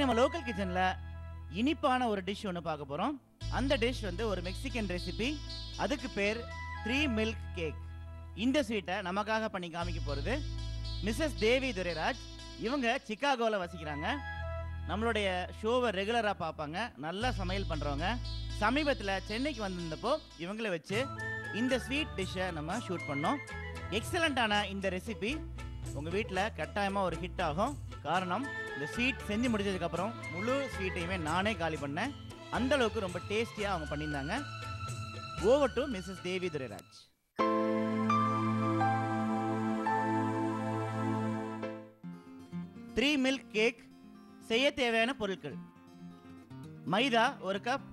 இன்னைக்கு நம்ம லோக்கல் கிச்சன்ல இனிப்பான ஒரு டிஷ் ஒன்று பார்க்க போறோம் அந்த டிஷ் வந்து ஒரு மெக்சிகன் ரெசிபி அதுக்கு பேர் த்ரீ மில்க் கேக் இந்த ஸ்வீட்டை நமக்காக பண்ணி காமிக்க போறது மிஸ்ஸஸ் தேவி துரைராஜ் இவங்க சிக்காகோவில் வசிக்கிறாங்க நம்மளுடைய ஷோவை ரெகுலராக பார்ப்பாங்க நல்லா சமையல் பண்ணுறவங்க சமீபத்தில் சென்னைக்கு வந்திருந்தப்போ இவங்கள வச்சு இந்த ஸ்வீட் டிஷ்ஷை நம்ம ஷூட் பண்ணோம் எக்ஸலண்ட்டான இந்த ரெசிபி உங்கள் வீட்டில் கட்டாயமாக ஒரு ஹிட் ஆகும் காரணம் இந்த ஸ்வீட் செஞ்சு முடிச்சதுக்கப்புறம் முழு ஸ்வீட்டையுமே நானே காலி பண்ணேன் அந்த அளவுக்கு ரொம்ப டேஸ்டியாக அவங்க பண்ணியிருந்தாங்க over to Mrs Devi Durairaj three milk cake செய்ய தேவையான பொருட்கள் மைதா ஒரு கப்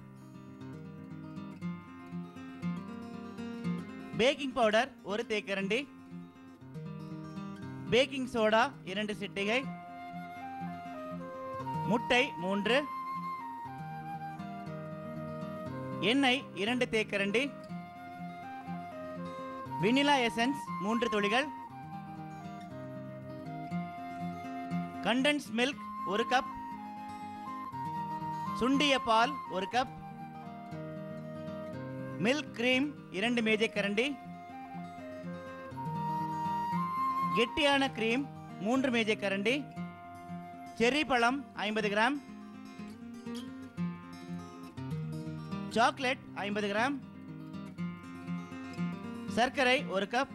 பேக்கிங் பவுடர் ஒரு தேக்கரண்டி பேக்கிங் சோடா இரண்டு சிட்டிகை முட்டை மூன்று எண்ணெய் இரண்டு தேக்கரண்டி வெனிலா எசன்ஸ் மூன்று துளிகள் கண்டன்ஸ் மில்க் ஒரு கப் சுண்டிய பால் ஒரு கப் மில்க் கிரீம் இரண்டு மேஜை கரண்டி கெட்டியான கிரீம் மூன்று மேஜை கரண்டி செர்ரி பழம் ஐம்பது கிராம் சாக்லேட் ஐம்பது கிராம் சர்க்கரை ஒரு கப்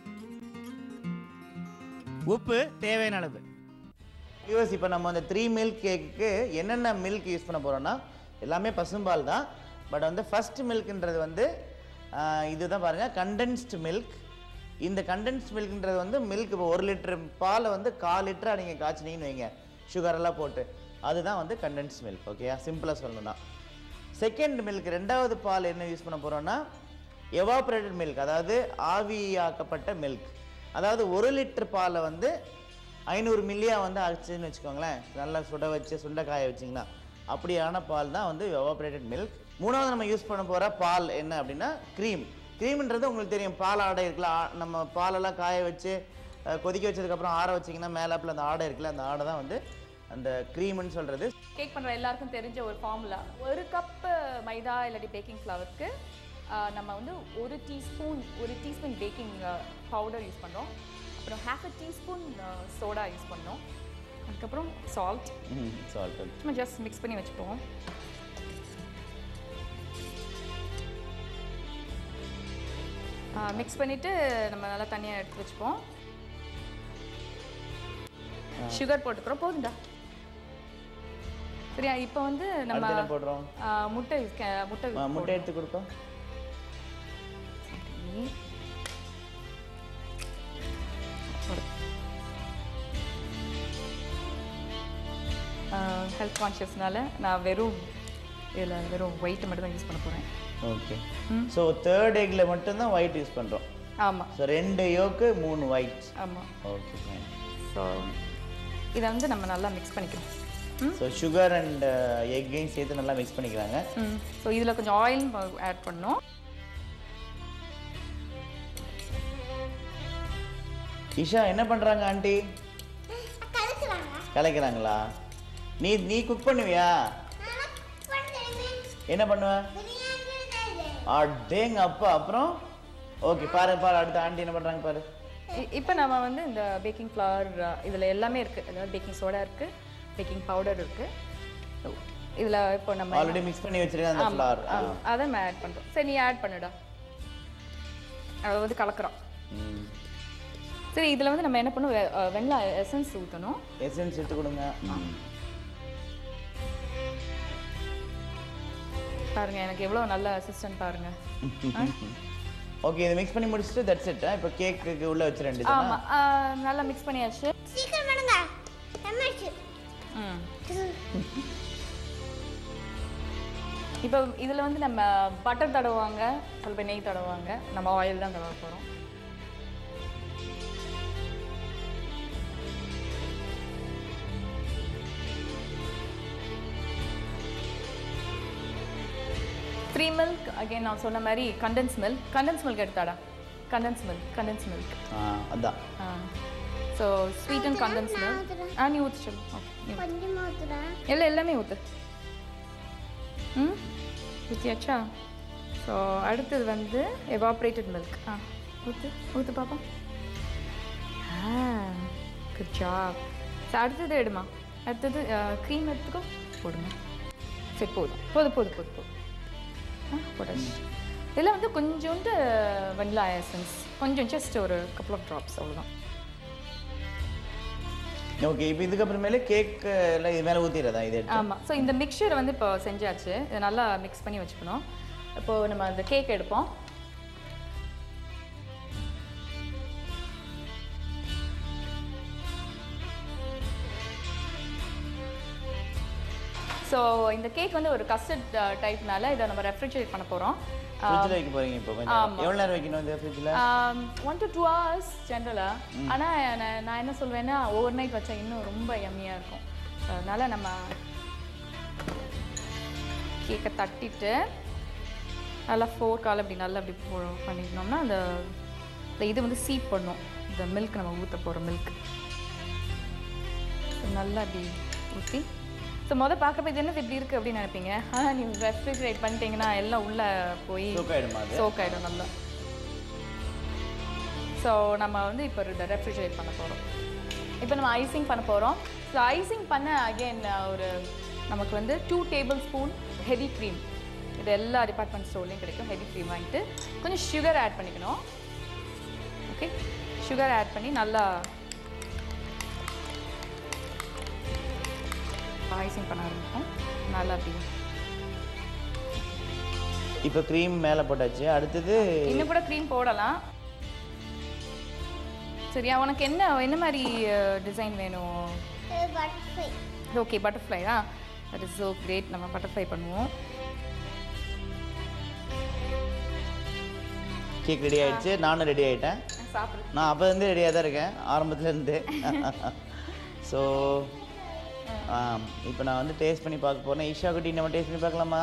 உப்பு தேவையான அளவு யூஎஸ் இப்போ நம்ம அந்த த்ரீ மில்க் கேக்குக்கு என்னென்ன மில்க் யூஸ் பண்ண போகிறோம்னா எல்லாமே பசும்பால் தான் பட் வந்து ஃபர்ஸ்ட் மில்க்ன்றது வந்து ஆஹ், இதுதான் பாருங்கள் கண்டென்ஸ்டு மில்க் இந்த கண்டென்ஸ்ட் மில்க்ன்றது வந்து மில்க் இப்போ ஒரு லிட்டர் பாலை வந்து கால் லிட்டராக நீங்கள் காய்ச்சினீங்கன்னு வைங்க sugar எல்லாம் போட்டு அதுதான் வந்து கண்டென்ஸ்ட் மில்க் ஓகேயா சிம்பிளாக சொல்லணும்னா செகண்ட் மில்க் ரெண்டாவது பால் என்ன யூஸ் பண்ண போகிறோம்னா எவாப்ரேட்டட் மில்க் அதாவது ஆவியாக்கப்பட்ட மில்க் அதாவது ஒரு லிட்டர் பாலை வந்து ஐநூறு மில்லியா வந்து ஆச்சுன்னு வச்சுக்கோங்களேன் நல்லா சுட வச்சு சுண்ட காய வச்சிங்கன்னா அப்படியான பால் தான் வந்து எவாப்ரேட்டட் மில்க் மூணாவது நம்ம யூஸ் பண்ண போகிற பால் என்ன அப்படின்னா க்ரீம் க்ரீம்ன்றது உங்களுக்கு தெரியும் பால் ஆடை இருக்குல்ல ஆ- நம்ம பாலெல்லாம் காய வச்சு அஹ், கொதிக்க வச்சதுக்கப்புறம் ஆற வச்சிங்கன்னா மேலாப்பில் அந்த ஆடை இருக்குல்ல அந்த ஆடை தான் வந்து அந்த க்ரீம்னு சொல்கிறது கேக் பண்ணுற எல்லாருக்கும் தெரிஞ்ச ஒரு ஃபார்முலா ஒரு கப்பு மைதா இல்லாட்டி பேக்கிங் ஃப்ளவருக்கு நம்ம வந்து ஒரு டீஸ்பூன் ஒரு டீஸ்பூன் பேக்கிங் பவுடர் யூஸ் பண்ணுறோம் அப்புறம் half a teaspoon soda use பண்ணோம் அதுக்கப்புறம் சால்ட் சால்ட் சும்மா ஜஸ்ட் மிக்ஸ் பண்ணி வச்சுப்போம் மிக்ஸ் பண்ணிவிட்டு நம்ம நல்லா தனியாக எடுத்து வச்சுப்போம் சுகர் போட்டுக்கிறோம் போதும்டா சரியா இப்போ வந்து நம்ம அடுத்து என்ன போடுறோம் ஆ, முட்டை use- கே- முட்டை ஆ, முட்டை எடுத்து கொடுப்போம் ஹெல்த் கான்ஷியஸ்னால நான் வெறும் இதில் வெறும் ஒயிட் மட்டும் தான் யூஸ் பண்ண போகிறேன் ஓகே ஸோ தேர்ட் எக்கில் மட்டும்தான் ஒயிட் யூஸ் பண்ணுறோம் ஆமாம் ஸோ ரெண்டு யோக்கு மூணு ஒயிட் ஆமாம் ஓகே ஃபைன் ஸோ இதை வந்து நம்ம நல்லா மிக்ஸ் பண்ணிக்கலாம் ம் ஸோ சுகர் அண்ட் எக்கையும் சேர்த்து நல்லா மிக்ஸ் பண்ணிக்கிறாங்க ம் ஸோ இதில் கொஞ்சம் ஆயில் ஆட் பண்ணோம் இஷா என்ன பண்ணுறாங்க ஆண்டி கலக்குறாங்க கலைக்கிறாங்களா நீ நீ குக் பண்ணுவியா நான் பண்ணுறேன் என்ன பண்ணுவ பிரியாணி தான் அடேங்க அப்பா அப்புறம் ஓகே பாரு பாரு அடுத்த ஆண்டி என்ன பண்ணுறாங்க பாரு இப்போ நம்ம வந்து இந்த பேக்கிங் ஃப்ளவர் இதில் எல்லாமே இருக்குது அதாவது பேக்கிங் சோடா இருக்குது பேக்கிங் பவுடர் இருக்குது இதில் இப்போ நம்ம ஆல்ரெடி மிக்ஸ் பண்ணி வச்சிருக்கேன் அந்த ஆமா, ஃப்ளார் ஆமா. அதை நம்ம ஆட் பண்ணுறோம் சரி நீ ஆட் பண்ணுடா அதை வந்து கலக்குறோம் சரி இதில் வந்து நம்ம என்ன பண்ணுவோம் வெ- அஹ் வெண்ணிலா எசன்ஸ் ஊற்றணும் எசன்ஸ் எடுத்து கொடுங்க ம். பாருங்க எனக்கு எவ்வளோ நல்ல அசிஸ்டன்ட் பாருங்க ஓகே இதை மிக்ஸ் பண்ணி முடிச்சுட்டு தட்ஸ் இட் இப்போ கேக்குக்கு உள்ள வச்சிட வேண்டியது ஆமாம் அஹ் நல்லா மிக்ஸ் பண்ணியாச்சு சீக்கிரம் பண்ணுங்க என்னாச்சு ம் இப்போ இதில் வந்து நம்ம பட்டர் தடவுவாங்க சில பேர் நெய் தடவுவாங்க நம்ம ஆயில் தான் தடவ போகிறோம் த்ரீ மில்க் அகைன் நான் சொன்ன மாதிரி கண்டென்ஸ் மில்க் கண்டென்ஸ் மில்க் எடுத்தாடா கண்டென்ஸ் மில்க் கண்டென்ஸ் மில்க் ஆ அதான் ஸோ ஸ்வீட் அண்ட் கண்டன்ஸ் நான் மில்க் ஊத்துறேன். ஆ நீ ஊற்று சொல்லு ஓகே நீ ஊத்து. கொஞ்சமாக ஊற்றுறேன் எல்லாம் எல்லாமே ஊற்று ம் ஊற்றியாச்சா ஸோ அடுத்தது வந்து எவாப்ரேட்டட் மில்க் ஆ ஊற்று ஊற்று பார்ப்போம் ஆ குட் ஜாப் ஸோ அடுத்தது எடுமா அடுத்தது க்ரீம் எடுத்துக்கோ போடுங்க சரி போதும் போதும் போதும் போதும் போதும் ஆ போட்டாச்சு இதில் வந்து கொஞ்சோண்டு வெண்ணிலா எசன்ஸ் கொஞ்சம் ஜஸ்ட் ஒரு கப்பல் ஆஃப் ட்ராப்ஸ் அவ்வளோதான் ஓகே இப்போ இதுக்கப்புறமேலே கேக் எல்லாம் இது மேலே ஊற்றிடுறதா இது எடுத்து ஆமாம் ஸோ இந்த மிக்சரை வந்து இப்போ செஞ்சாச்சு இதை நல்லா மிக்ஸ் பண்ணி வச்சுக்கணும் இப்போது நம்ம அந்த கேக் எடுப்போம் ஸோ இந்த கேக் வந்து ஒரு கஸ்டர்ட் டைப்னால இதை நம்ம ரெஃப்ரிஜரேட் பண்ண போகிறோம் ஃப்ரிட்ஜில் வைக்க போகிறீங்க இப்போ கொஞ்சம் ஆமா. எவ்வளோ நேரம் வைக்கணும் இந்த ஃப்ரிட்ஜில் ஒன் டு டூ ஹவர்ஸ் ஜென்ரலாக ஆனால் நான் என்ன சொல்வேன்னா ஓவர் நைட் வச்சா இன்னும் ரொம்ப எம்மியாக இருக்கும் So, அதனால நம்ம கேக்கை தட்டிட்டு நல்லா ஃபோர் கால் அப்படி நல்லா அப்படி போ- பண்ணிக்கணும்னா அந்த இந்த இது வந்து சீப் பண்ணும் இந்த மில்க் நம்ம ஊற்ற போகிற மில்க் நல்லா அப்படி ஊற்றி ஸோ மொதல் பார்க்குறப்ப இது என்னது இப்படி இருக்குது அப்படின்னு நினைப்பீங்க ஆனால் நீங்கள் ரெஃப்ரிஜரேட் பண்ணிட்டீங்கன்னா எல்லாம் உள்ளே போய் சோக்காயிடுமா அது சோக் ஆகிடும் நல்லா ஸோ நம்ம வந்து இப்போ இதை ரெஃப்ரிஜரேட் பண்ண போகிறோம் இப்போ நம்ம ஐசிங் பண்ண போகிறோம் ஸோ ஐசிங் பண்ண அகைன் ஒரு நமக்கு வந்து two tablespoon heavy cream இது எல்லா டிபார்ட்மெண்ட் ஸ்டோர்லேயும் கிடைக்கும் ஹெவி க்ரீம் வாங்கிட்டு கொஞ்சம் சுகர் ஆட் பண்ணிக்கணும் ஓகே சுகர் ஆட் பண்ணி நல்லா ஐசிங் பண்ண ஆரம்பிப்போம் நல்லா அப்படி இப்போ க்ரீம் மேலே போட்டாச்சு அடுத்தது இன்னும் கூட க்ரீம் போடலாம் சரியா உனக்கு என்ன என்ன மாதிரி டிசைன் வேணும் இது butterfly okay butterfly ah that is so great நம்ம பட்டர்ஃப்ளை பண்ணுவோம் கேக் ரெடி ஆயிடுச்சு நானும் ரெடி ஆயிட்டேன் சாப்பிடு நான் அப்போ இருந்து ரெடியாக தான் இருக்கேன் ஆரம்பத்துல இருந்து ஸோ இப்போ நான் வந்து டேஸ்ட் பண்ணி பார்க்க போறேன் ஈஷா குட்டி நம்ம டேஸ்ட் பண்ணி பார்க்கலாமா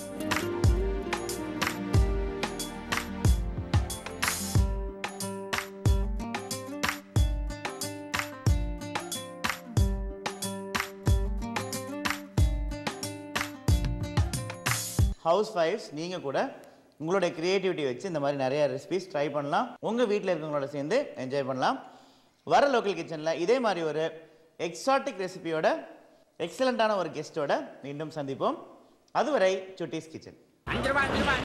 ஹவுஸ் ஃபைவ்ஸ் நீங்கள் கூட உங்களுடைய க்ரியேட்டிவிட்டி வச்சு இந்த மாதிரி நிறைய ரெசிபிஸ் ட்ரை பண்ணலாம் உங்கள் வீட்டில் இருக்கவங்களோட சேர்ந்து என்ஜாய் பண்ணலாம் வர லோக்கல் கிச்சனில் இதே மாதிரி ஒரு எக்ஸாட்டிக் ரெசிபியோட எக்ஸலண்ட்டான ஒரு கெஸ்ட்டோட மீண்டும் சந்திப்போம் அதுவரை சுட்டீஸ் கிச்சன்